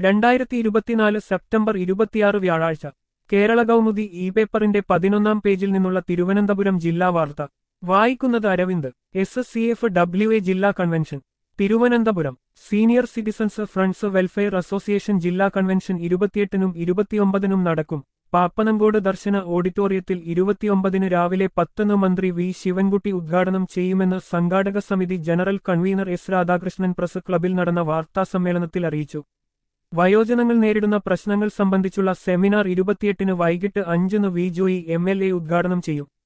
രണ്ടായിരത്തി ഇരുപത്തിനാല് സെപ്റ്റംബർ ഇരുപത്തിയാറ് വ്യാഴാഴ്ച കേരള കൗമുദി ഇ പേപ്പറിന്റെ പതിനൊന്നാം പേജിൽ നിന്നുള്ള തിരുവനന്തപുരം ജില്ലാ വാർത്ത വായിക്കുന്നത് Aravind S S C F W A ജില്ലാ convention Thiruvananthapuram senior citizens friends welfare association ജില്ലാ കൺവെൻഷൻ ഇരുപത്തിയെട്ടിനും ഇരുപത്തിയൊമ്പതിനും നടക്കും പാപ്പനങ്കോട് ദർശന ഓഡിറ്റോറിയത്തിൽ ഇരുപത്തിയൊമ്പതിന് രാവിലെ പത്തിന് മന്ത്രി വി ശിവൻകുട്ടി ഉദ്ഘാടനം ചെയ്യുമെന്ന് സംഘാടക സമിതി general convener S Radhakrishnan press ക്ലബിൽ നടന്ന വാർത്താസമ്മേളനത്തിൽ അറിയിച്ചു വയോജനങ്ങൾ നേരിടുന്ന പ്രശ്നങ്ങൾ സംബന്ധിച്ചുള്ള സെമിനാർ ഇരുപത്തിയെട്ടിന് വൈകിട്ട് അഞ്ചിന് V Joy M L A ഉദ്ഘാടനം ചെയ്യും